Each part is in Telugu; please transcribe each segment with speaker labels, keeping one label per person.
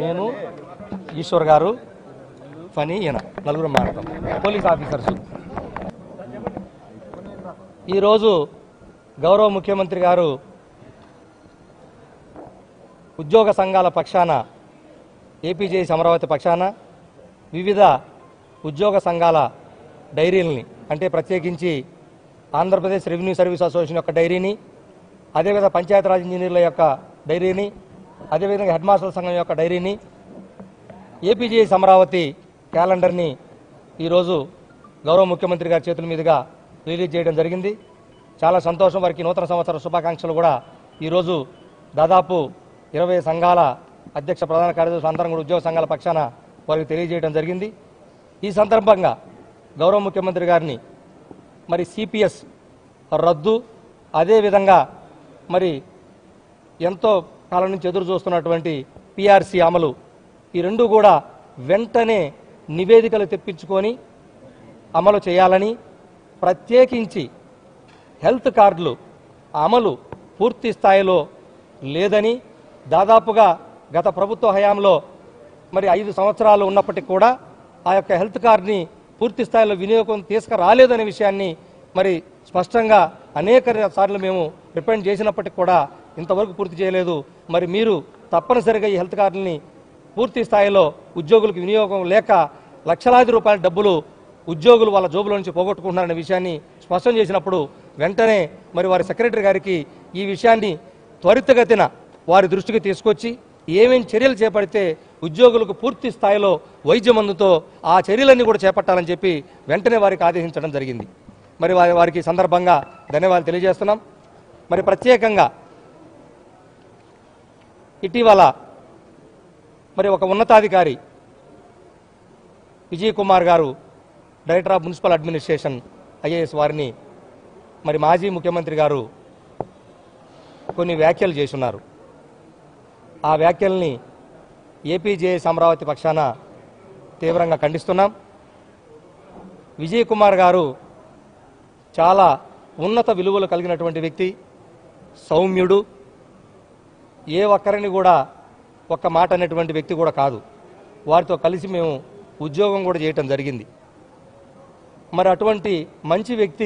Speaker 1: నేను ఈశ్వర్ గారు ఫనీ ఈయన నలుగురు మాట్లాడతాం పోలీస్ ఆఫీసర్స్ ఈరోజు గౌరవ ముఖ్యమంత్రి గారు ఉద్యోగ సంఘాల పక్షాన ఏపీజేఎస్ అమరావతి పక్షాన వివిధ ఉద్యోగ సంఘాల డైరీలని అంటే ప్రత్యేకించి ఆంధ్రప్రదేశ్ రెవెన్యూ సర్వీస్ అసోసియేషన్ యొక్క డైరీని అదేవిధంగా పంచాయతీరాజ్ ఇంజనీర్ల యొక్క డైరీని అదేవిధంగా హెడ్ మాస్టర్ సంఘం యొక్క డైరీని ఏపీజేఎస్ అమరావతి క్యాలెండర్ని ఈరోజు గౌరవ ముఖ్యమంత్రి గారి చేతుల మీదుగా రిలీజ్ చేయడం జరిగింది చాలా సంతోషం వారికి నూతన సంవత్సర శుభాకాంక్షలు కూడా ఈరోజు దాదాపు ఇరవై సంఘాల అధ్యక్ష ప్రధాన కార్యదర్శులు అందరం కూడా ఉద్యోగ సంఘాల పక్షాన వారికి తెలియజేయడం జరిగింది ఈ సందర్భంగా గౌరవ ముఖ్యమంత్రి గారిని మరి సిపిఎస్ రద్దు అదేవిధంగా మరి ఎంతో కాలం నుంచి ఎదురు చూస్తున్నటువంటి పిఆర్సి అమలు ఈ రెండు కూడా వెంటనే నివేదికలు తెప్పించుకొని అమలు చేయాలని ప్రత్యేకించి హెల్త్ కార్డులు అమలు పూర్తి స్థాయిలో లేదని దాదాపుగా గత ప్రభుత్వ హయాంలో మరి ఐదు సంవత్సరాలు ఉన్నప్పటికీ కూడా ఆ యొక్క హెల్త్ కార్డుని పూర్తి స్థాయిలో వినియోగం తీసుకురాలేదనే విషయాన్ని మరి స్పష్టంగా అనేక సార్లు మేము రిపెండ్ చేసినప్పటికీ కూడా ఇంతవరకు పూర్తి చేయలేదు మరి మీరు తప్పనిసరిగా ఈ హెల్త్ కార్డుని పూర్తి స్థాయిలో ఉద్యోగులకు వినియోగం లేక లక్షలాది రూపాయల డబ్బులు ఉద్యోగులు వాళ్ళ జోబుల నుంచి పోగొట్టుకుంటున్నారనే విషయాన్ని స్పష్టం చేసినప్పుడు వెంటనే మరి వారి సెక్రటరీ గారికి ఈ విషయాన్ని త్వరితగతిన వారి దృష్టికి తీసుకొచ్చి ఏమేం చర్యలు చేపడితే ఉద్యోగులకు పూర్తి స్థాయిలో వైద్యం అందుతో ఆ చర్యలన్నీ కూడా చేపట్టాలని చెప్పి వెంటనే వారికి ఆదేశించడం జరిగింది మరి వారి వారికి ఈ సందర్భంగా ధన్యవాదాలు తెలియజేస్తున్నాం మరి ప్రత్యేకంగా ఇటీవల మరి ఒక ఉన్నతాధికారి Vijay Kumar garu director of municipal administration I A S వారిని మరి మాజీ ముఖ్యమంత్రి గారు కొన్ని వ్యాఖ్యలు చేస్తున్నారు ఆ వ్యాఖ్యల్ని ఏపీజేఎస్ అమరావతి పక్షాన తీవ్రంగా ఖండిస్తున్నాం విజయ్ కుమార్ గారు చాలా ఉన్నత విలువలు కలిగినటువంటి వ్యక్తి సౌమ్యుడు ఏ ఒక్కరిని కూడా ఒక్క మాట అనేటువంటి వ్యక్తి కూడా కాదు వారితో కలిసి మేము ఉద్యోగం కూడా చేయటం జరిగింది మరి అటువంటి మంచి వ్యక్తి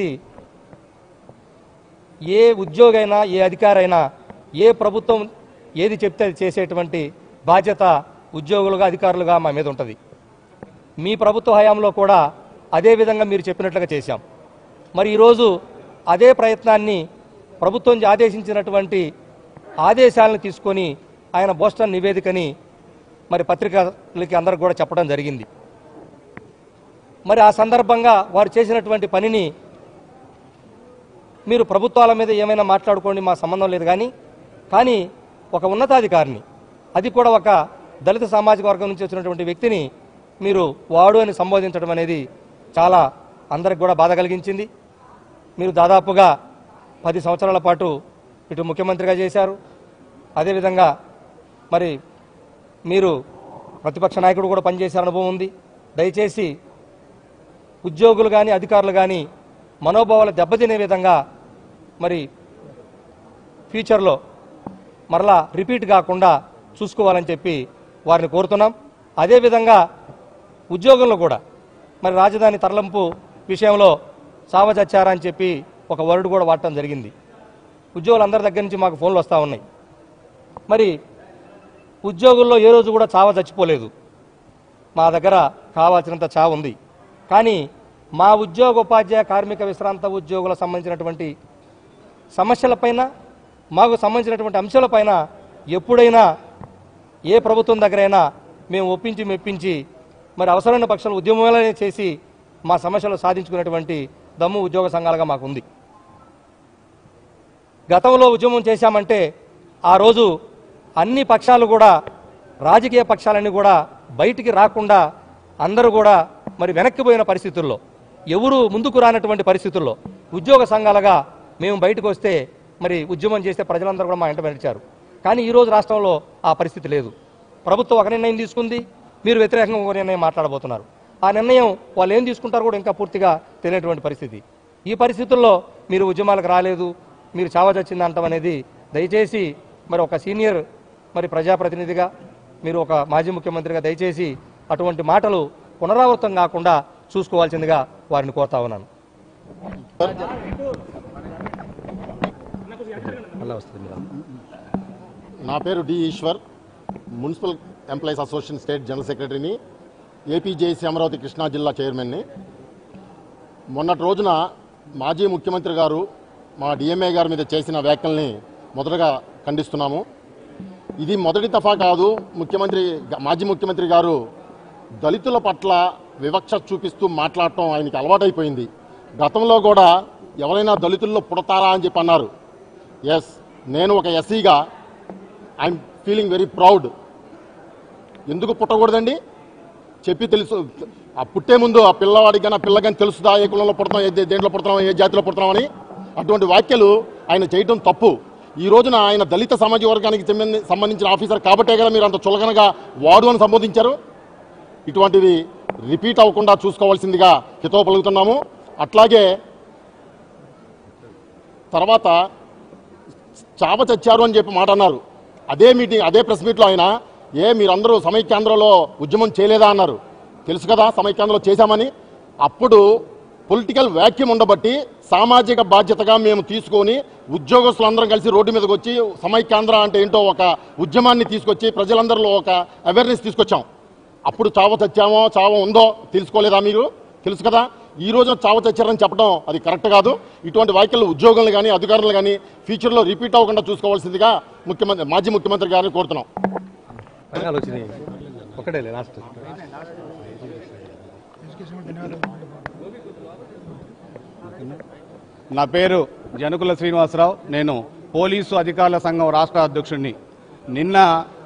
Speaker 1: ఏ ఉద్యోగైనా ఏ అధికారైనా ఏ ప్రభుత్వం ఏది చెప్తే అది చేసేటువంటి బాధ్యత ఉద్యోగులుగా అధికారులుగా మా మీద ఉంటుంది మీ ప్రభుత్వ హయాంలో కూడా అదే విధంగా మీరు చెప్పినట్లుగా చేశాం మరి ఈరోజు అదే ప్రయత్నాన్ని ప్రభుత్వం ఆదేశించినటువంటి ఆదేశాలను తీసుకొని ఆయన బోస్టన్ నివేదికని మరి పత్రికలకి అందరికి కూడా చెప్పడం జరిగింది మరి ఆ సందర్భంగా వారు చేసినటువంటి పనిని మీరు ప్రభుత్వాల మీద ఏమైనా మాట్లాడుకోండి మా సంబంధం లేదు కానీ కానీ ఒక ఉన్నతాధికారిని అది కూడా ఒక దళిత సామాజిక వర్గం నుంచి వచ్చినటువంటి వ్యక్తిని మీరు వాడు అని సంబోధించడం అనేది చాలా అందరికి కూడా బాధ కలిగించింది మీరు దాదాపుగా పది సంవత్సరాల పాటు ఇటు ముఖ్యమంత్రిగా చేశారు అదేవిధంగా మరి మీరు ప్రతిపక్ష నాయకుడు కూడా పనిచేసే అనుభవం ఉంది దయచేసి ఉద్యోగులు కానీ అధికారులు కానీ మనోభావాలు దెబ్బతినే విధంగా మరి ఫ్యూచర్లో మరలా రిపీట్ కాకుండా చూసుకోవాలని చెప్పి వారిని కోరుతున్నాం అదేవిధంగా ఉద్యోగంలో కూడా మరి రాజధాని తరలింపు విషయంలో సావచచ్చారా అని చెప్పి ఒక వర్డ్ కూడా వాడటం జరిగింది ఉద్యోగులందరి దగ్గర నుంచి మాకు ఫోన్లు వస్తూ ఉన్నాయి మరి ఉద్యోగుల్లో ఏ రోజు కూడా చావ చచ్చిపోలేదు మా దగ్గర కావాల్సినంత చావు ఉంది కానీ మా ఉద్యోగ ఉపాధ్యాయ కార్మిక విశ్రాంత ఉద్యోగుల సంబంధించినటువంటి సమస్యలపైన మాకు సంబంధించినటువంటి అంశాలపైన ఎప్పుడైనా ఏ ప్రభుత్వం దగ్గరైనా మేము ఒప్పించి మెప్పించి మరి అవసరమైన పక్షాలు ఉద్యమాలనే చేసి మా సమస్యలు సాధించుకునేటువంటి దమ్ము ఉద్యోగ సంఘాలుగా మాకు ఉంది గతంలో ఉద్యమం చేశామంటే ఆ రోజు అన్ని పక్షాలు కూడా రాజకీయ పక్షాలన్నీ కూడా బయటికి రాకుండా అందరూ కూడా మరి వెనక్కిపోయిన పరిస్థితుల్లో ఎవరు ముందుకు రానటువంటి పరిస్థితుల్లో ఉద్యోగ సంఘాలుగా మేము బయటకు వస్తే మరి ఉద్యమం చేస్తే ప్రజలందరూ కూడా మా ఇంట నడిచారు కానీ ఈరోజు రాష్ట్రంలో ఆ పరిస్థితి లేదు ప్రభుత్వం ఒక నిర్ణయం తీసుకుంది మీరు వ్యతిరేకంగా ఒక నిర్ణయం మాట్లాడబోతున్నారు ఆ నిర్ణయం వాళ్ళు ఏం తీసుకుంటారో కూడా ఇంకా పూర్తిగా తెలియనటువంటి పరిస్థితి ఈ పరిస్థితుల్లో మీరు ఉద్యమాలకు రాలేదు మీరు చావ చచ్చింది అంటాం అనేది దయచేసి మరి ఒక సీనియర్ మరి ప్రజాప్రతినిధిగా మీరు ఒక మాజీ ముఖ్యమంత్రిగా దయచేసి అటువంటి మాటలు పునరావృతం కాకుండా చూసుకోవాల్సిందిగా వారిని కోరుతా ఉన్నాను మళ్ళా వస్తుంది మీరు.
Speaker 2: నా పేరు D Eshwar municipal employees association state general సెక్రటరీని ఏపీజేసీ అమరావతి కృష్ణా జిల్లా చైర్మన్ని మొన్నటి రోజున మాజీ ముఖ్యమంత్రి గారు మా డిఎంఏ గారి మీద చేసిన వ్యాఖ్యల్ని మొదటగా ఖండిస్తున్నాము ఇది మొదటి దఫా కాదు ముఖ్యమంత్రి మాజీ ముఖ్యమంత్రి గారు దళితుల పట్ల వివక్ష చూపిస్తూ మాట్లాడటం ఆయనకి అలవాటైపోయింది గతంలో కూడా ఎవరైనా దళితుల్లో పుడతారా అని చెప్పి అన్నారు ఎస్ నేను ఒక ఎస్సీగా ఐఎమ్ ఫీలింగ్ వెరీ ప్రౌడ్ ఎందుకు పుట్టకూడదండి చెప్పి తెలుసు ఆ పుట్టే ముందు ఆ పిల్లవాడికి కానీ ఆ పిల్లగాని తెలుసుదా ఏ కులంలో పుడతాం ఏ దే- దేంట్లో పుడతాం ఏ జాతిలో పుడతాం అని అటువంటి వ్యాఖ్యలు ఆయన చేయటం తప్పు ఈ రోజున ఆయన దళిత సమాజ వర్గానికి చెందిన- సంబంధించిన ఆఫీసర్ కాబట్టే కదా మీరు అంత చులకనగా వాడు అని సంబోధించారు ఇటువంటివి రిపీట్ అవ్వకుండా చూసుకోవాల్సిందిగా హితవు పలుకుతున్నాము అట్లాగే తర్వాత చాప చచ్చారు అని చెప్పి మాట అన్నారు అదే మీటింగ్ అదే ప్రెస్ మీట్లో ఆయన ఏ మీరందరూ సమైక్యాంధ్రలో ఉద్యమం చేయలేదా అన్నారు తెలుసు కదా సమైక్యాంధ్రలో చేశామని అప్పుడు పొలిటికల్ వ్యాక్యూమ్ ఉండబట్టి సామాజిక బాధ్యతగా మేము తీసుకొని ఉద్యోగస్తులందరం కలిసి రోడ్డు మీదకి వచ్చి సమైక్యాంధ్ర అంటే ఏంటో ఒక ఉద్యమాన్ని తీసుకొచ్చి ప్రజలందరిలో ఒక అవేర్నెస్ తీసుకొచ్చాం అప్పుడు చావ చచ్చామో చావ ఉందో తెలుసుకోలేదా మీరు తెలుసు కదా ఈ రోజున చావ చచ్చారని చెప్పడం అది కరెక్ట్ కాదు ఇటువంటి వ్యాఖ్యలు ఉద్యోగులను కానీ అధికారులు కానీ ఫ్యూచర్లో రిపీట్ అవ్వకుండా చూసుకోవాల్సిందిగా ముఖ్యమంత్రి మాజీ ముఖ్యమంత్రి గారిని కోరుతున్నాం
Speaker 1: పథకాలు వచ్చినాయి ఒకటే లాస్ట్
Speaker 3: నా పేరు జనుకుల శ్రీనివాసరావు నేను పోలీసు అధికారుల సంఘం రాష్ట్ర అధ్యక్షుడిని నిన్న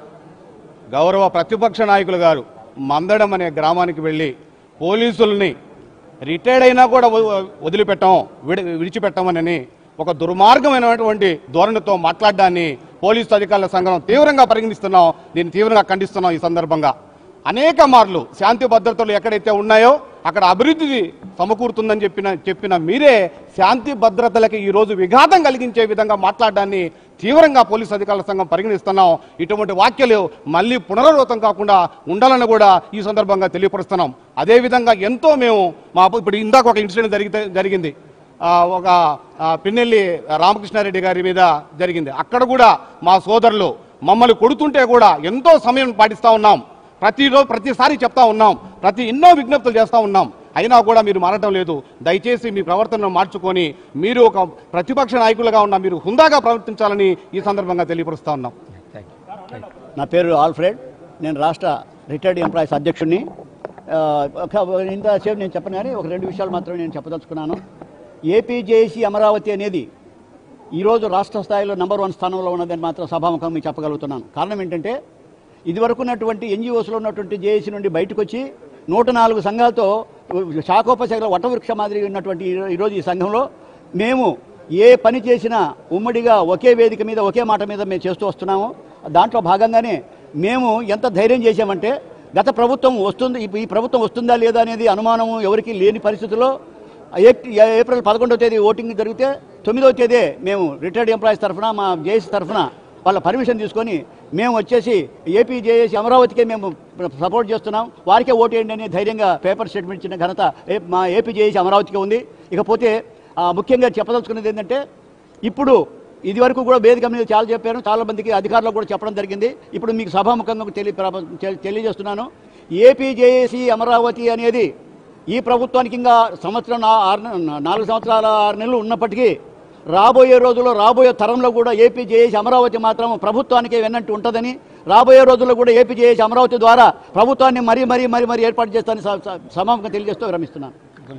Speaker 3: గౌరవ ప్రతిపక్ష నాయకులు గారు మందడం అనే గ్రామానికి వెళ్ళి పోలీసుల్ని రిటైర్డ్ అయినా కూడా వ- వదిలిపెట్టాం విడి విడిచిపెట్టామని ఒక దుర్మార్గమైనటువంటి ధోరణితో మాట్లాడడాన్ని పోలీసు అధికారుల సంఘం తీవ్రంగా పరిగణిస్తున్నాం దీన్ని తీవ్రంగా ఖండిస్తున్నాం ఈ సందర్భంగా అనేక మార్లు శాంతి భద్రతలు ఎక్కడైతే ఉన్నాయో అక్కడ అభివృద్ధి సమకూరుతుందని చెప్పిన చెప్పిన మీరే శాంతి భద్రతలకి ఈ రోజు విఘాతం కలిగించే విధంగా మాట్లాడడాన్ని తీవ్రంగా పోలీసు అధికారుల సంఘం పరిగణిస్తున్నాం ఇటువంటి వాక్యాలు మళ్ళీ పునరావృతం కాకుండా ఉండాలని కూడా ఈ సందర్భంగా తెలియపరుస్తున్నాం అదేవిధంగా ఎంతో మేము మా ఇప్పుడు ఇందాక ఒక ఇన్సిడెంట్ జరిగితే జరిగింది ఆ, ఒక ఆ, పిన్నెల్లి రామకృష్ణారెడ్డి గారి మీద జరిగింది అక్కడ కూడా మా సోదరులు మమ్మల్ని కొడుతుంటే కూడా ఎంతో సమయం పాటిస్తా ఉన్నాం ప్రతిరోజు ప్రతిసారి చెప్తా ఉన్నాం ప్రతి ఎన్నో విజ్ఞప్తులు చేస్తా ఉన్నాం అయినా కూడా మీరు మారటం లేదు దయచేసి మీ ప్రవర్తనను మార్చుకొని మీరు ఒక ప్రతిపక్ష నాయకులుగా ఉన్న మీరు హుందాగా ప్రవర్తించాలని ఈ సందర్భంగా తెలియపరుస్తా ఉన్నాం
Speaker 4: నా పేరు ఆల్ఫ్రెడ్ నేను రాష్ట్ర రిటైర్డ్ ఎంప్లాయీస్ అధ్యక్షుడిని ఆ, ఒక- ఇంతసేపు నేను చెప్పను కానీ ఒక రెండు విషయాలు మాత్రమే నేను చెప్పదలుచుకున్నాను ఏపీజేసీ అమరావతి అనేది ఈరోజు రాష్ట్ర స్థాయిలో నంబర్ వన్ స్థానంలో ఉన్నదని మాత్రం సభాముఖం మీకు చెప్పగలుగుతున్నాను కారణం ఏంటంటే ఇదివరకు ఉన్నటువంటి ఎన్జిఓస్లో ఉన్నటువంటి జేఏసీ నుండి బయటకు వచ్చి నూట నాలుగు సంఘాలతో శాఖోపశాఖల వటవృక్ష మాదిరి ఉన్నటువంటి ఈ- ఈరోజు ఈ సంఘంలో మేము ఏ పని చేసినా ఉమ్మడిగా ఒకే వేదిక మీద ఒకే మాట మీద మేము చేస్తూ వస్తున్నాము దాంట్లో భాగంగానే మేము ఎంత ధైర్యం చేశామంటే గత ప్రభుత్వం వస్తుంది ఈ- ఈ ప్రభుత్వం వస్తుందా లేదా అనేది అనుమానం ఎవరికీ లేని పరిస్థితుల్లో ఏప్- ఏప్రిల్ పదకొండవ తేదీ ఓటింగ్ జరిగితే తొమ్మిదవ తేదీ మేము రిటైర్డ్ ఎంప్లాయీస్ తరఫున మా జేఏసీ తరఫున వాళ్ళ పర్మిషన్ తీసుకొని మేము వచ్చేసి ఏపీ జేఏసీ అమరావతికే మేము సపోర్ట్ చేస్తున్నాం వారికే ఓటు వేయండి అని ధైర్యంగా పేపర్ స్టేట్మెంట్ ఇచ్చిన ఘనత ఏ- మా ఏపీ జేఏసీ అమరావతికి ఉంది ఇకపోతే ఆ, ముఖ్యంగా చెప్పదలుచుకున్నది ఏంటంటే ఇప్పుడు ఇది వరకు కూడా వేదిక మీద చాలా చెప్పాను చాలా మందికి అధికారులకు కూడా చెప్పడం జరిగింది ఇప్పుడు మీకు సభాముఖంగా తెలియ ప్రభ- తె- తెలియజేస్తున్నాను ఏపీ జేఏసీ అమరావతి అనేది ఈ ప్రభుత్వానికి ఇంకా సంవత్సరం నా- ఆరు నె- నాలుగు సంవత్సరాల ఆరు నెలలు ఉన్నప్పటికీ రాబోయే రోజుల్లో రాబోయే తరంలో కూడా ఏపీ జేఏసీ అమరావతి మాత్రం ప్రభుత్వానికి వెన్నట్టు ఉంటుందని రాబోయే రోజుల్లో కూడా ఏపీ జేఏసీ అమరావతి ద్వారా ప్రభుత్వాన్ని మరీ మరీ మరీ మరీ ఏర్పాటు చేస్తానని స- స- సభాముఖంగా తెలియజేస్తూ విరమిస్తున్నాను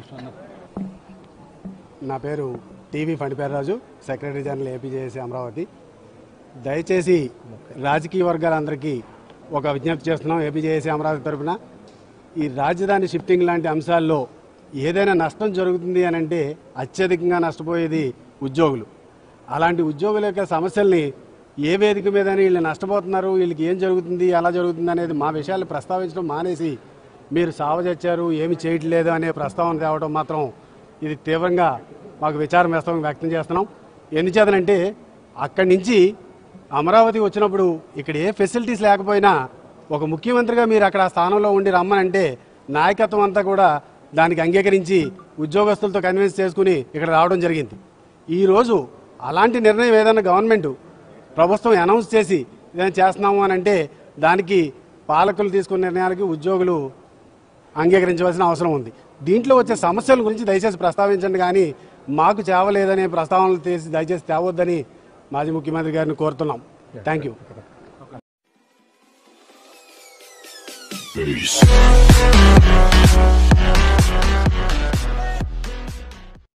Speaker 5: నా పేరు T V Phaniperaraju secretary general A P J A C Amaravati దయచేసి రాజకీయ వర్గాలందరికీ ఒక విజ్ఞప్తి చేస్తున్నాం ఏపీజేఏసీ అమరావతి తరపున ఈ రాజధాని షిఫ్టింగ్ లాంటి అంశాల్లో ఏదైనా నష్టం జరుగుతుంది అని అంటే అత్యధికంగా నష్టపోయేది ఉద్యోగులు అలాంటి ఉద్యోగుల యొక్క సమస్యల్ని ఏ వేదిక మీద వీళ్ళు నష్టపోతున్నారు వీళ్ళకి ఏం జరుగుతుంది ఎలా జరుగుతుంది అనేది మా విషయాలు ప్రస్తావించడం మానేసి మీరు సావ చచ్చారు ఏమి చేయట్లేదు అనే ప్రస్తావన తేవడం మాత్రం ఇది తీవ్రంగా మాకు విచారం వ్యస్తం వ్యక్తం చేస్తున్నాం ఎందుచేతనంటే అక్కడి నుంచి అమరావతి వచ్చినప్పుడు ఇక్కడ ఏ ఫెసిలిటీస్ లేకపోయినా ఒక ముఖ్యమంత్రిగా మీరు అక్కడ ఆ స్థానంలో ఉండి రమ్మనంటే నాయకత్వం అంతా కూడా దానికి అంగీకరించి ఉద్యోగస్తులతో కన్విన్స్ చేసుకుని ఇక్కడ రావడం జరిగింది ఈరోజు అలాంటి నిర్ణయం ఏదైనా గవర్నమెంట్ ప్రభుత్వం అనౌన్స్ చేసి ఏదైనా చేస్తున్నాము అని అంటే దానికి పాలకులు తీసుకున్న నిర్ణయాలకి ఉద్యోగులు అంగీకరించవలసిన అవసరం ఉంది దీంట్లో వచ్చే సమస్యల గురించి దయచేసి ప్రస్తావించండి కానీ మాకు చేవలేదనే ప్రస్తావనలు తీసి దయచేసి తేవద్దని మాజీ ముఖ్యమంత్రి గారిని కోరుతున్నాం థ్యాంక్ యూ
Speaker 6: Peace.